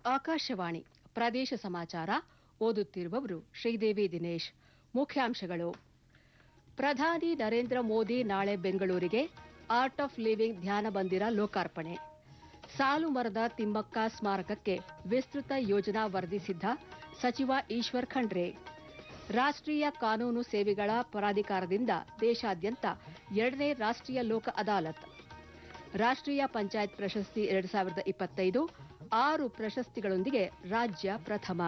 ಆಕಾಶವಾಣಿ ಪ್ರದೇಶ ಸಮಾಚಾರ ಓದುತ್ತಿರುವವರು ಶ್ರೀದೇವಿ ದಿನೇಶ್ ಮುಖ್ಯಾಂಶಗಳು ಪ್ರಧಾನಿ ನರೇಂದ್ರ ಮೋದಿ ನಾಳೆ ಬೆಂಗಳೂರಿಗೆ ಆರ್ಟ್ ಆಫ್ ಲಿವಿಂಗ್ ಧ್ಯಾನ ಮಂದಿರ ಲೋಕಾರ್ಪಣೆ ಸಾಲು ಮರದ ತಿಮ್ಮಕ್ಕ ಸ್ಮಾರಕಕ್ಕೆ ವಿಸ್ತೃತ ಯೋಜನಾ ವರದಿ ಸಿದ್ಧ ಸಚಿವ ಈಶ್ವರ್ ಖಂಡ್ರೆ ರಾಷ್ಟ್ರೀಯ ಕಾನೂನು ಸೇವೆಗಳ ಪ್ರಾಧಿಕಾರದಿಂದ ದೇಶಾದ್ಯಂತ ಎರಡನೇ ರಾಷ್ಟ್ರೀಯ ಲೋಕ ಅದಾಲತ್ ರಾಷ್ಟ್ರೀಯ ಪಂಚಾಯತ್ ಪ್ರಶಸ್ತಿ ಎರಡು ಸಾವಿರದ ಇಪ್ಪತ್ತೈದು ಆರು ಪ್ರಶಸ್ತಿಗಳೊಂದಿಗೆ ರಾಜ್ಯ ಪ್ರಥಮ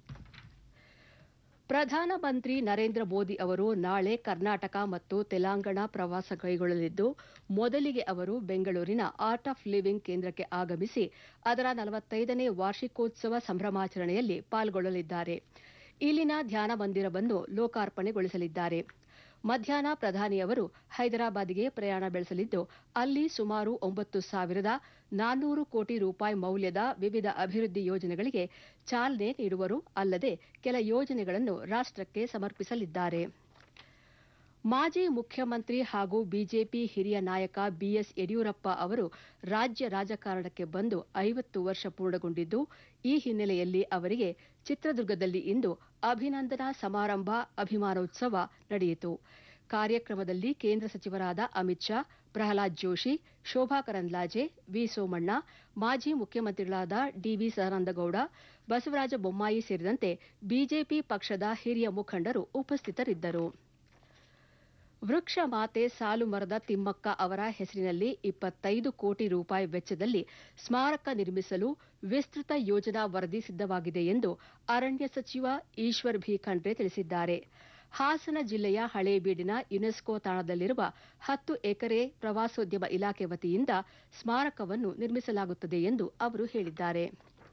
ಪ್ರಧಾನಮಂತ್ರಿ ನರೇಂದ್ರ ಮೋದಿ ಅವರು ನಾಳೆ ಕರ್ನಾಟಕ ಮತ್ತು ತೆಲಂಗಾಣ ಪ್ರವಾಸ ಕೈಗೊಳ್ಳಲಿದ್ದು ಮೊದಲಿಗೆ ಅವರು ಬೆಂಗಳೂರಿನ ಆರ್ಟ್ ಆಫ್ ಲಿವಿಂಗ್ ಕೇಂದ್ರಕ್ಕೆ ಆಗಮಿಸಿ ಅದರ ನಲವತ್ತೈದನೇ ವಾರ್ಷಿಕೋತ್ಸವ ಸಂಭ್ರಮಾಚರಣೆಯಲ್ಲಿ ಪಾಲ್ಗೊಳ್ಳಲಿದ್ದಾರೆ ಇಲ್ಲಿನ ಧ್ಯಾನ ಮಂದಿರವನ್ನು ಲೋಕಾರ್ಪಣೆಗೊಳಿಸಲಿದ್ದಾರೆ ಮಧ್ಯಾಹ್ನ ಪ್ರಧಾನಿಯವರು ಹೈದರಾಬಾದ್ಗೆ ಪ್ರಯಾಣ ಬೆಳೆಸಲಿದ್ದು ಅಲ್ಲಿ ಸುಮಾರು ಒಂಬತ್ತು ಸಾವಿರದ ನಾನ್ನೂರು ಕೋಟಿ ರೂಪಾಯಿ ಮೌಲ್ಯದ ವಿವಿಧ ಅಭಿವೃದ್ಧಿ ಯೋಜನೆಗಳಿಗೆ ಚಾಲನೆ ನೀಡುವರು ಅಲ್ಲದೆ ಕೆಲ ಯೋಜನೆಗಳನ್ನು ರಾಷ್ಟಕ್ಕೆ ಸಮರ್ಪಿಸಲಿದ್ದಾರೆ ಮಾಜಿ ಮುಖ್ಯಮಂತ್ರಿ ಹಾಗೂ ಬಿಜೆಪಿ ಹಿರಿಯ ನಾಯಕ ಬಿಎಸ್ ಯಡಿಯೂರಪ್ಪ ಅವರು ರಾಜ್ಯ ರಾಜಕಾರಣಕ್ಕೆ ಬಂದು ಐವತ್ತು ವರ್ಷ ಪೂರ್ಣಗೊಂಡಿದ್ದು ಈ ಹಿನ್ನೆಲೆಯಲ್ಲಿ ಅವರಿಗೆ ಚಿತ್ರದುರ್ಗದಲ್ಲಿ ಇಂದು ಅಭಿನಂದನಾ ಸಮಾರಂಭ ಅಭಿಮಾನೋತ್ಸವ ನಡೆಯಿತು ಕಾರ್ಯಕ್ರಮದಲ್ಲಿ ಕೇಂದ್ರ ಸಚಿವರಾದ ಅಮಿತ್ ಶಾ ಪ್ರಹ್ಲಾದ್ ಜೋಶಿ ಶೋಭಾ ಕರಂದ್ಲಾಜೆ ವಿ ಸೋಮಣ್ಣ ಮಾಜಿ ಮುಖ್ಯಮಂತ್ರಿಗಳಾದ ಡಿವಿ ಸದಾನಂದಗೌಡ ಬಸವರಾಜ ಬೊಮ್ಮಾಯಿ ಸೇರಿದಂತೆ ಬಿಜೆಪಿ ಪಕ್ಷದ ಹಿರಿಯ ಮುಖಂಡರು ಉಪಸ್ಥಿತರಿದ್ದರು ವೃಕ್ಷ ಮಾತೆ ಸಾಲು ಮರದ ತಿಮ್ಮಕ್ಕ ಅವರ ಹೆಸರಿನಲ್ಲಿ ಇಪ್ಪತ್ತೈದು ಕೋಟಿ ರೂಪಾಯಿ ವೆಚ್ಚದಲ್ಲಿ ಸ್ಮಾರಕ ನಿರ್ಮಿಸಲು ವಿಸ್ತೃತ ಯೋಜನಾ ವರದಿ ಸಿದ್ದವಾಗಿದೆ ಎಂದು ಅರಣ್ಯ ಸಚಿವ ಈಶ್ವರ್ ಭಿ ಖಂಡ್ರೆ ತಿಳಿಸಿದ್ದಾರೆ ಹಾಸನ ಜಿಲ್ಲೆಯ ಹಳೇಬೀಡಿನ ಯುನೆಸ್ಕೋ ತಾಣದಲ್ಲಿರುವ ಹತ್ತು ಎಕರೆ ಪ್ರವಾಸೋದ್ಯಮ ಇಲಾಖೆ ವತಿಯಿಂದ ಸ್ಮಾರಕವನ್ನು ನಿರ್ಮಿಸಲಾಗುತ್ತದೆ ಎಂದು ಅವರು ಹೇಳಿದ್ದಾರೆ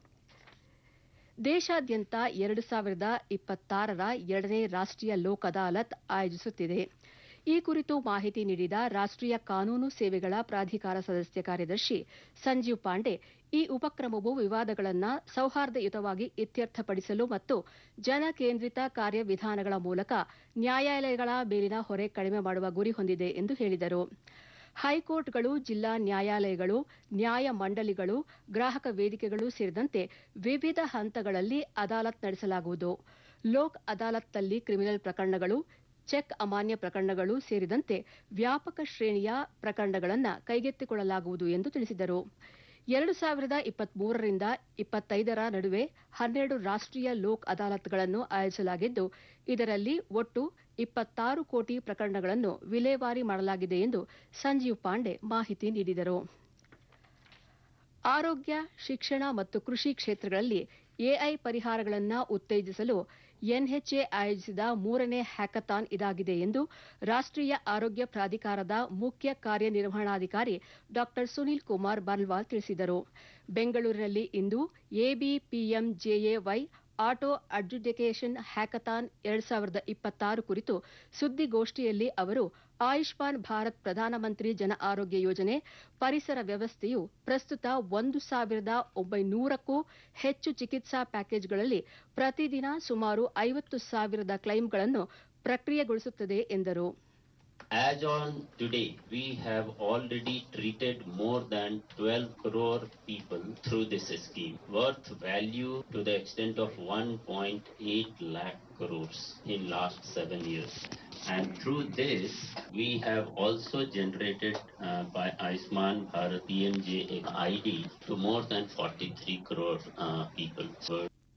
ದೇಶಾದ್ಯಂತ ಎರಡು ಸಾವಿರದ ಇಪ್ಪತ್ತಾರರ ಎರಡನೇ ರಾಷ್ಟ್ರೀಯ ಲೋಕ್ ಅದಾಲತ್ ಆಯೋಜಿಸುತ್ತಿದೆ ಈ ಕುರಿತು ಮಾಹಿತಿ ನೀಡಿದ ರಾಷ್ಟ್ರೀಯ ಕಾನೂನು ಸೇವೆಗಳ ಪ್ರಾಧಿಕಾರ ಸದಸ್ಯ ಕಾರ್ಯದರ್ಶಿ ಸಂಜೀವ್ ಪಾಂಡೆ ಈ ಉಪಕ್ರಮವು ವಿವಾದಗಳನ್ನು ಸೌಹಾರ್ದಯುತವಾಗಿ ಇತ್ಯರ್ಥಪಡಿಸಲು ಮತ್ತು ಜನಕೇಂದ್ರಿತ ಕಾರ್ಯವಿಧಾನಗಳ ಮೂಲಕ ನ್ಯಾಯಾಲಯಗಳ ಮೇಲಿನ ಹೊರೆ ಕಡಿಮೆ ಮಾಡುವ ಗುರಿ ಹೊಂದಿದೆ ಎಂದು ಹೇಳಿದರು ಹೈಕೋರ್ಟ್ಗಳು ಜಿಲ್ಲಾ ನ್ಯಾಯಾಲಯಗಳು ನ್ಯಾಯ ಮಂಡಳಿಗಳು ಗ್ರಾಹಕ ವೇದಿಕೆಗಳು ಸೇರಿದಂತೆ ವಿವಿಧ ಹಂತಗಳಲ್ಲಿ ಅದಾಲತ್ ನಡೆಸಲಾಗುವುದು ಲೋಕ್ ಅದಾಲತ್ನಲ್ಲಿ ಕ್ರಿಮಿನಲ್ ಪ್ರಕರಣಗಳು ಚೆಕ್ ಅಮಾನ್ಯ ಪ್ರಕರಣಗಳು ಸೇರಿದಂತೆ ವ್ಯಾಪಕ ಶ್ರೇಣಿಯ ಪ್ರಕರಣಗಳನ್ನು ಕೈಗೆತ್ತಿಕೊಳ್ಳಲಾಗುವುದು ಎಂದು ತಿಳಿಸಿದರು ಎರಡು ಸಾವಿರದ ಇಪ್ಪತ್ಮೂರರಿಂದ ಇಪ್ಪತ್ತೈದರ ನಡುವೆ ಹನ್ನೆರಡು ರಾಷ್ಟ್ರೀಯ ಲೋಕ್ ಅದಾಲತ್ಗಳನ್ನು ಆಯೋಜಿಸಲಾಗಿದ್ದು ಇದರಲ್ಲಿ ಒಟ್ಟು ಇಪ್ಪತ್ತಾರು ಕೋಟಿ ಪ್ರಕರಣಗಳನ್ನು ವಿಲೇವಾರಿ ಮಾಡಲಾಗಿದೆ ಎಂದು ಸಂಜೀವ್ ಪಾಂಡೆ ಮಾಹಿತಿ ನೀಡಿದರು ಆರೋಗ್ಯ ಶಿಕ್ಷಣ ಮತ್ತು ಕೃಷಿ ಕ್ಷೇತ್ರಗಳಲ್ಲಿ ಎಐ ಪರಿಹಾರಗಳನ್ನು ಉತ್ತೇಜಿಸಲು ಎನ್ಎಚ್ಎ ಆಯೋಜಿಸಿದ ಮೂರನೇ ಹ್ಯಾಕಥಾನ್ ಇದಾಗಿದೆ ಎಂದು ರಾಷ್ಟ್ರೀಯ ಆರೋಗ್ಯ ಪ್ರಾಧಿಕಾರದ ಮುಖ್ಯ ಕಾರ್ಯನಿರ್ವಹಣಾಧಿಕಾರಿ ಡಾ ಸುನೀಲ್ ಕುಮಾರ್ ಬನ್ವಾಲ್ ತಿಳಿಸಿದರು ಬೆಂಗಳೂರಿನಲ್ಲಿ ಇಂದು ಎಬಿಪಿಎಂಜೆಎವೈ ಆಟೋ ಅಡ್ಜುಡಿಕೇಷನ್ ಹ್ಯಾಕಥಾನ್ ಎರಡು ಸಾವಿರದ ಇಪ್ಪತ್ತಾರು ಕುರಿತು ಸುದ್ದಿಗೋಷ್ಠಿಯಲ್ಲಿ ಅವರು ಆಯುಷ್ಮಾನ್ ಭಾರತ್ ಪ್ರಧಾನಮಂತ್ರಿ ಜನ ಆರೋಗ್ಯ ಯೋಜನೆ ಪರಿಸರ ವ್ಯವಸ್ಥೆಯು ಪ್ರಸ್ತುತ ಒಂದು ಸಾವಿರದ ಒಂಬೈನೂರಕ್ಕೂ ಹೆಚ್ಚು ಚಿಕಿತ್ಸಾ ಪ್ಯಾಕೇಜ್ಗಳಲ್ಲಿ ಪ್ರತಿದಿನ ಸುಮಾರು ಐವತ್ತು ಸಾವಿರದ ಕ್ಲೈಮ್ಗಳನ್ನು ಪ್ರಕ್ರಿಯೆಗೊಳಿಸುತ್ತದೆ ಎಂದರು As on today, we have already treated more than 12 crore people through this scheme, worth value to the extent of 1.8 lakh crores in last seven years. And through this, we have also generated uh, by Aisman Bharat PMJ ID to more than 43 crore uh, people. So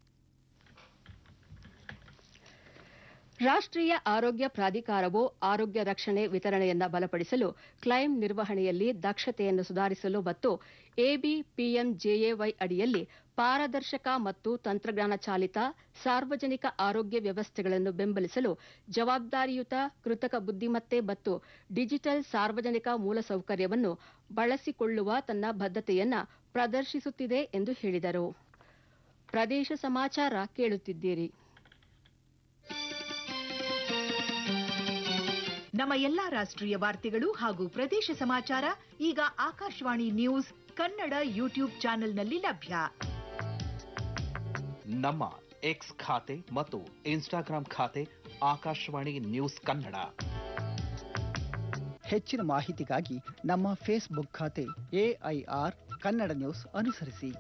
ರಾಷ್ಟ್ರೀಯ ಆರೋಗ್ಯ ಪ್ರಾಧಿಕಾರವು ಆರೋಗ್ಯ ರಕ್ಷಣೆ ವಿತರಣೆಯನ್ನು ಬಲಪಡಿಸಲು claim ನಿರ್ವಹಣೆಯಲ್ಲಿ ದಕ್ಷತೆಯನ್ನು ಸುಧಾರಿಸಲು ಮತ್ತು ಎಬಿಪಿಎಂಜೆಎವೈ ಅಡಿಯಲ್ಲಿ ಪಾರದರ್ಶಕ ಮತ್ತು ತಂತ್ರಜ್ಞಾನ ಚಾಲಿತ ಸಾರ್ವಜನಿಕ ಆರೋಗ್ಯ ವ್ಯವಸ್ಥೆಗಳನ್ನು ಬೆಂಬಲಿಸಲು ಜವಾಬ್ದಾರಿಯುತ ಕೃತಕ ಬುದ್ದಿಮತ್ತೆ ಮತ್ತು ಡಿಜಿಟಲ್ ಸಾರ್ವಜನಿಕ ಮೂಲಸೌಕರ್ಯವನ್ನು ಬಳಸಿಕೊಳ್ಳುವ ತನ್ನ ಬದ್ಧತೆಯನ್ನು ಪ್ರದರ್ಶಿಸುತ್ತಿದೆ ಎಂದು ಹೇಳಿದರು ಪ್ರದೇಶ ಸಮಾಚಾರ ಕೇಳುತ್ತಿದ್ದೀರಿ ನಮ್ಮ ಎಲ್ಲಾ ರಾಷ್ಟ್ರೀಯ ವಾರ್ತೆಗಳು ಹಾಗೂ ಪ್ರದೇಶ ಸಮಾಚಾರ ಈಗ ಆಕಾಶವಾಣಿ ನ್ಯೂಸ್ ಕನ್ನಡ ಯೂಟ್ಯೂಬ್ ಚಾನೆಲ್ನಲ್ಲಿ ಲಭ್ಯ ನಮ್ಮ ಎಕ್ಸ್ ಖಾತೆ ಮತ್ತು ಇನ್ಸ್ಟಾಗ್ರಾಂ ಖಾತೆ ಆಕಾಶವಾಣಿ ನ್ಯೂಸ್ ಕನ್ನಡ ಹೆಚ್ಚಿನ ಮಾಹಿತಿಗಾಗಿ ನಮ್ಮ ಫೇಸ್ಬುಕ್ ಖಾತೆ ಎಐಆರ್ ಕನ್ನಡ ನ್ಯೂಸ್ ಅನುಸರಿಸಿ